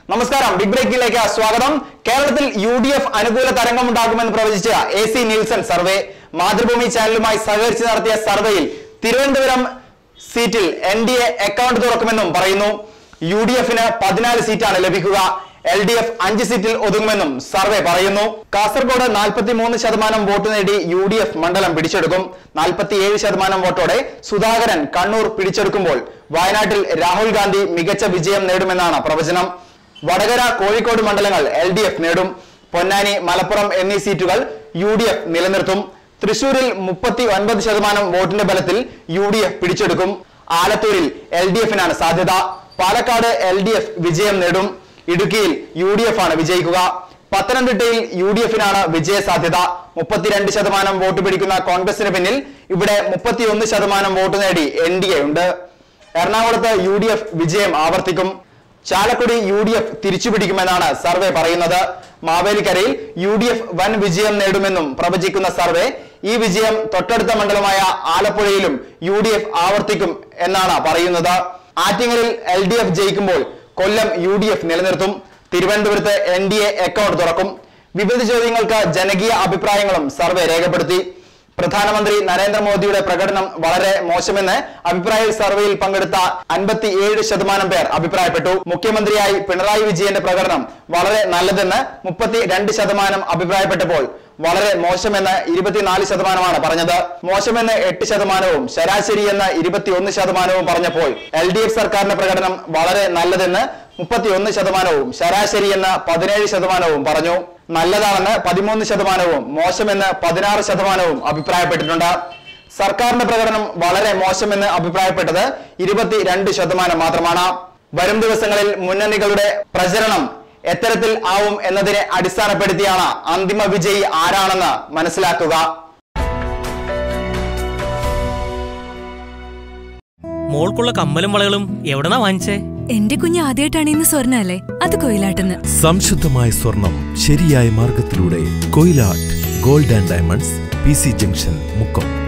നമസ്കാരം ബിഗ് ബ്രേക്കിലേക്ക് സ്വാഗതം കേരളത്തിൽ യു ഡി എഫ് അനുകൂല തരംഗമുണ്ടാകുമെന്ന് പ്രവചിച്ച A C Nielsen survey Mathrubhumi ചാനലുമായി സഹകരിച്ച് നടത്തിയ സർവേയിൽ തിരുവനന്തപുരം സീറ്റിൽ എൻ ഡി എ അക്കൗണ്ട് തുറക്കുമെന്നും പറയുന്നു യു ഡി എഫിന് പതിനാല് സീറ്റാണ് ലഭിക്കുക എൽ ഡി എഫ് അഞ്ച് സീറ്റിൽ ഒതുങ്ങുമെന്നും സർവേ പറയുന്നു കാസർഗോഡ് നാൽപ്പത്തി മൂന്ന് ശതമാനം വോട്ട് നേടി യു ഡി എഫ് മണ്ഡലം പിടിച്ചെടുക്കും നാൽപ്പത്തിയേഴ് ശതമാനം വോട്ടോടെ സുധാകരൻ കണ്ണൂർ പിടിച്ചെടുക്കുമ്പോൾ വയനാട്ടിൽ രാഹുൽ ഗാന്ധി മികച്ച വിജയം നേടുമെന്നാണ് പ്രവചനം വടകര കോഴിക്കോട് മണ്ഡലങ്ങൾ എൽ ഡി എഫ് നേടും പൊന്നാനി മലപ്പുറം എന്നീ സീറ്റുകൾ യു ഡി എഫ് നിലനിർത്തും തൃശൂരിൽ മുപ്പത്തി ഒൻപത് ശതമാനം വോട്ടിന്റെ ബലത്തിൽ യു ഡി എഫ് പിടിച്ചെടുക്കും ആലത്തൂരിൽ എൽ ഡി എഫിനാണ് സാധ്യത പാലക്കാട് എൽ ഡി എഫ് വിജയം നേടും ഇടുക്കിയിൽ യു ഡി എഫ് ആണ് വിജയിക്കുക പത്തനംതിട്ടയിൽ യു ഡി എഫിനാണ് വിജയ സാധ്യത മുപ്പത്തിരണ്ട് ശതമാനം വോട്ട് പിടിക്കുന്ന കോൺഗ്രസിന് പിന്നിൽ ഇവിടെ മുപ്പത്തിയൊന്ന് ശതമാനം വോട്ട് നേടി എൻ ഡി എ ഉണ്ട് എറണാകുളത്ത് യു ഡി എഫ് വിജയം ആവർത്തിക്കും ചാലക്കുടി യു ഡി എഫ് തിരിച്ചുപിടിക്കുമെന്നാണ് സർവേ പറയുന്നത് മാവേലിക്കരയിൽ യു ഡി എഫ് വൻ വിജയം നേടുമെന്നും പ്രവചിക്കുന്ന സർവേ ഈ വിജയം തൊട്ടടുത്ത മണ്ഡലമായ ആലപ്പുഴയിലും യു ഡി എഫ് ആവർത്തിക്കും എന്നാണ് പറയുന്നത് ആറ്റിങ്ങലിൽ എൽ ഡി എഫ് ജയിക്കുമ്പോൾ കൊല്ലം യു ഡി എഫ് നിലനിർത്തും തിരുവനന്തപുരത്ത് എൻ ഡി എ അക്കൗണ്ട് തുറക്കും വിവിധ ചോദ്യങ്ങൾക്ക് ജനകീയ അഭിപ്രായങ്ങളും സർവേ രേഖപ്പെടുത്തി പ്രധാനമന്ത്രി നരേന്ദ്രമോദിയുടെ പ്രകടനം വളരെ മോശമെന്ന് അഭിപ്രായ സർവേയിൽ പങ്കെടുത്ത അൻപത്തിയേഴ് ശതമാനം പേർ അഭിപ്രായപ്പെട്ടു മുഖ്യമന്ത്രിയായി പിണറായി വിജയന്റെ പ്രകടനം വളരെ നല്ലതെന്ന് മുപ്പത്തി രണ്ട് ശതമാനം അഭിപ്രായപ്പെട്ടപ്പോൾ വളരെ മോശമെന്ന് ഇരുപത്തിനാല് ശതമാനമാണ് പറഞ്ഞത് മോശമെന്ന് എട്ട് ശതമാനവും ശരാശരി എന്ന് ഇരുപത്തിയൊന്ന് ശതമാനവും പറഞ്ഞപ്പോൾ എൽ ഡി എഫ് സർക്കാരിന്റെ പ്രകടനം വളരെ നല്ലതെന്ന് മുപ്പത്തിയൊന്ന് ശതമാനവും ശരാശരി എന്ന് പതിനേഴ് ശതമാനവും പറഞ്ഞു നല്ലതാണെന്ന് പതിമൂന്ന് ശതമാനവും മോശമെന്ന് പതിനാറ് ശതമാനവും അഭിപ്രായപ്പെട്ടിട്ടുണ്ട് സർക്കാരിന്റെ പ്രകടനം വളരെ മോശമെന്ന് അഭിപ്രായപ്പെട്ടത് ഇരുപത്തിരണ്ട് ശതമാനം മാത്രമാണ് വരും ദിവസങ്ങളിൽ മുന്നണികളുടെ പ്രചരണം എത്തരത്തിൽ ആവും എന്നതിനെ അടിസ്ഥാനപ്പെടുത്തിയാണ് അന്തിമ വിജയി ആരാണെന്ന് മനസ്സിലാക്കുക മോൾക്കുള്ള കമ്മലും വളകളും എവിടെന്നാ വാങ്ങിച്ചേ എന്റെ കുഞ്ഞ് ആദ്യമായിട്ടാണ് ഇന്ന് സ്വർണ്ണ അല്ലേ അത് കൊയിലാട്ടെന്ന് സംശുദ്ധമായ സ്വർണം ശരിയായ മാർഗത്തിലൂടെ Koyilatt gold and diamonds P C junction Mukkam